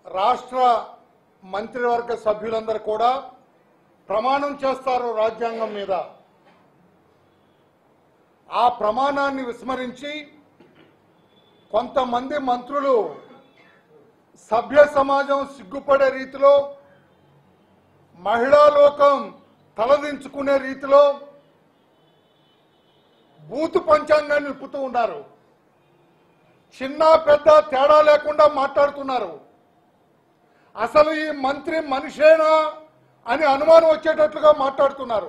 రాష్ట్ర మంత్రివర్గ సభ్యులందరూ కూడా ప్రమాణం చేస్తారు రాజ్యాంగం మీద ఆ ప్రమాణాన్ని విస్మరించి కొంతమంది మంత్రులు సభ్య సమాజం సిగ్గుపడే రీతిలో మహిళా లోకం తలదించుకునే రీతిలో బూతు పంచాంగాన్ని నింపుతూ ఉన్నారు చిన్న పెద్ద తేడా లేకుండా మాట్లాడుతున్నారు అసలు ఈ మంత్రి మనిషేనా అని అనుమానం వచ్చేటట్లుగా మాట్లాడుతున్నారు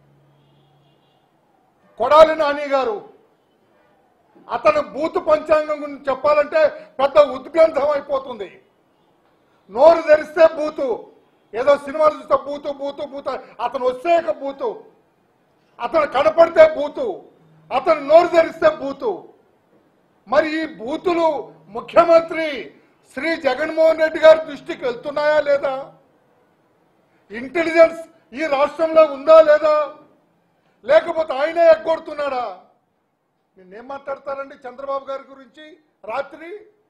కొడాలి నాని గారు అతను బూతు పంచాంగం గురించి చెప్పాలంటే పెద్ద ఉద్గ్రంథం అయిపోతుంది నోరు తెరిస్తే బూతు ఏదో సినిమాలు చూస్తే బూతు బూతు బూతు అతను వస్తే ఇక బూతు అతను కనపడితే బూతు అతను నోరు తెరిస్తే బూతు మరి ఈ బూతులు ముఖ్యమంత్రి శ్రీ జగన్మోహన్ రెడ్డి గారి దృష్టికి వెళ్తున్నాయా లేదా ఇంటెలిజెన్స్ ఈ రాష్ట్రంలో ఉందా లేదా లేకపోతే ఆయనే ఎగ్గొడుతున్నాడా నిన్నేం మాట్లాడతారండి చంద్రబాబు గారి గురించి రాత్రి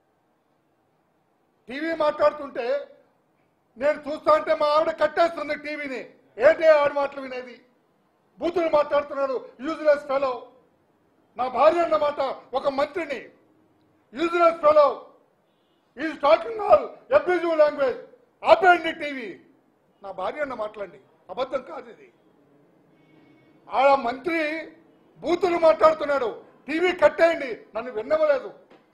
టీవీ మాట్లాడుతుంటే నేను చూస్తా అంటే మా ఆవిడ కట్టేస్తుంది టీవీని ఏంటి ఆవిడ మాటలు వినేది బూతులు మాట్లాడుతున్నాడు యూజ్లెస్ ఫెలో నా భార్య అన్నమాట ఒక మంత్రిని useless fellow is talking all abusive language ఆపేయండి టీవీ నా భార్య అన్న మాట్లాడండి అబద్ధం కాదు ఇది ఆ మంత్రి బూతులు మాట్లాడుతున్నాడు టీవీ కట్టేయండి నన్ను విన్నవలేదు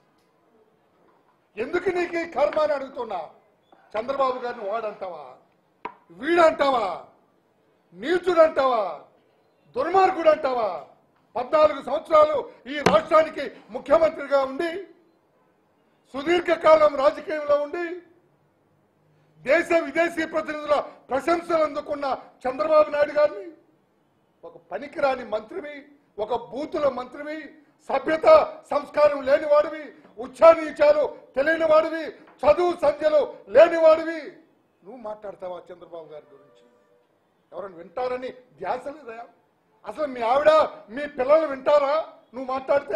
ఎందుకు నీకు ఈ కర్మ అని అడుగుతున్నా చంద్రబాబు గారిని వాడంటావా వీడంటావా నీచుడంటావా దుర్మార్గుడు అంటావా పద్నాలుగు సంవత్సరాలు ఈ రాష్ట్రానికి ముఖ్యమంత్రిగా ఉండి సుదీర్ఘకాలం రాజకీయంలో ఉండి దేశ విదేశీ ప్రతినిధుల ప్రశంసలు అందుకున్న చంద్రబాబు నాయుడు గారిని ఒక పనికిరాని మంత్రివి ఒక బూతుల మంత్రివి సభ్యత సంస్కారం లేనివాడివి ఉచ్చానీచాలు తెలియని వాడివి చదువు సంధ్యలు లేనివాడివి నువ్వు మాట్లాడతావా చంద్రబాబు గారి గురించి ఎవరైనా వింటారని ధ్యాస లేదా అసలు మీ ఆవిడ మీ పిల్లలు వింటారా నువ్వు మాట్లాడితే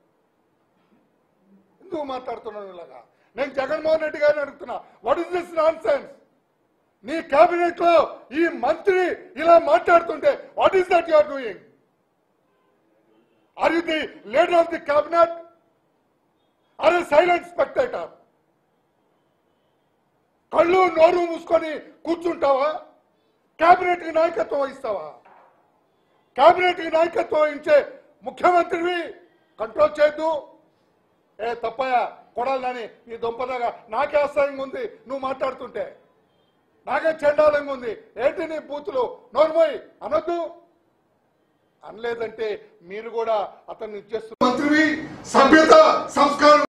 ఎందుకు మాట్లాడుతున్నావు ఇలాగా నేను జగన్మోహన్ రెడ్డి గారిని అడుగుతున్నా what is this nonsense నీ కేబినెట్ లో ఈ మంత్రి ఇలా మాట్లాడుతుంటే what is that you're doing are you the leader of the cabinet or silent spectator కళ్ళు నోరు మూసుకొని కూర్చుంటావా కేబినెట్ కి నాయకత్వం వహిస్తావా కేబినెట్ కి నాయకత్వం వహించే ముఖ్యమంత్రివి కంట్రోల్ చేయొద్దు ఏ తప్పయ్యా కొడాలని ఈ దొంపదగా నాకే అసహ్యంగా ఉంది నువ్వు మాట్లాడుతుంటే నాకే చెండాలంగా ఉంది ఏంటి నీ బూతులు నోర్మోయ్ అనొద్దు అనలేదంటే మీరు కూడా అతన్ని ఇచ్చేస్తున్నారు మంత్రివి సభ్యత సంస్కారం